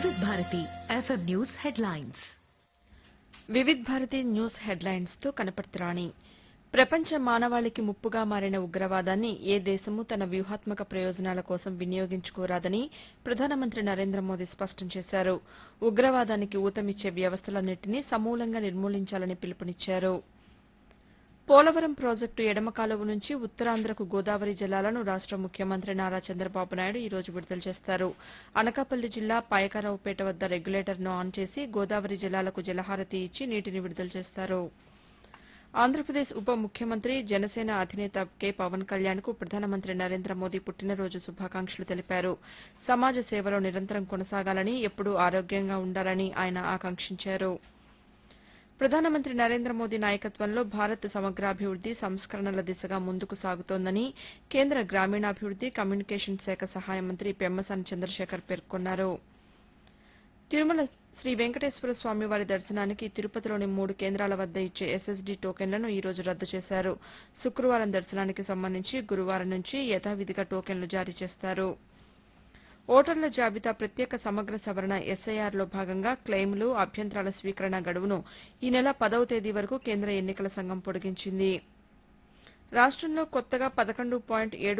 వివిధ Bharati FM news headlines Vividh Bharati news headlines తో కనపడుతురాణి ప్రపంచ మానవాళికి ముప్పుగా మారిన ఉగ్రవాదాన్ని ఏ దేశమూ తన వ్యూహాత్మక ప్రయోజనాల కోసం వినియోగించుకోరాదని ప్రధానమంత్రి నరేంద్ర మోదీ స్పష్టం చేశారు ఉగ్రవాదానికి ఊతమిచ్చే వ్యవస్థలన్నింటినీ సమూలంగా నిర్మూలించాలని పిలుపునిచ్చారు పోలవరం ప్రాజెక్టు ఎడమ కాలువ నుంచి ఉత్తరాంధ్రకు గోదావరి జలాలను రాష్ట ముఖ్యమంత్రి నారా చంద్రబాబు నాయుడు ఈ రోజు విడుదల చేస్తారు అనకాపల్లి జిల్లా పాయకరావుపేట వద్ద రెగ్యులేటర్ను ఆన్ చేసి గోదావరి జలాలకు జలహారతి ఇచ్చి నీటిని విడుదల చేస్తారు ఆంధ్రప్రదేశ్ ఉప ముఖ్యమంత్రి జనసేన అధినేత కె పవన్ కళ్యాణ్ కు ప్రధానమంత్రి నరేంద్ర మోదీ పుట్టినరోజు శుభాకాంక్షలు తెలిపారు సమాజ సేవలో నిరంతరం కొనసాగాలని ఎప్పుడూ ఆరోగ్యంగా ఉండాలని ఆయన ఆకాంక్షించారు ప్రధానమంత్రి నరేంద్ర మోదీ నాయకత్వంలో భారత్ సమగ్రాభివృద్ది సంస్కరణల దిశగా ముందుకు సాగుతోందని కేంద్ర గ్రామీణాభివృద్ది కమ్యూనికేషన్ శాఖ సహాయ మంత్రి పెమ్మసాని చంద్రశేఖర్ పేర్కొన్నారు తిరుమల శ్రీ వెంకటేశ్వర స్వామి వారి దర్శనానికి తిరుపతిలోని మూడు కేంద్రాల వద్ద ఇచ్చే ఎస్ఎస్డీ టోకెన్లను ఈ రోజు రద్దు చేశారు శుక్రవారం దర్శనానికి సంబంధించి గురువారం నుంచి యథావిధిగా టోకెన్లు జారీ చేస్తారు ఓటర్ల జాబితా ప్రత్యేక సమగ్ర సవరణ ఎస్ఐఆర్లో భాగంగా క్లెయిమ్లు అభ్యంతరాల స్వీకరణ గడువును ఈ నెల పదవ తేదీ వరకు కేంద్ర ఎన్నికల సంఘం పొడిగించింది రాష్టంలో కొత్తగా పదకొండు పాయింట్ ఏడు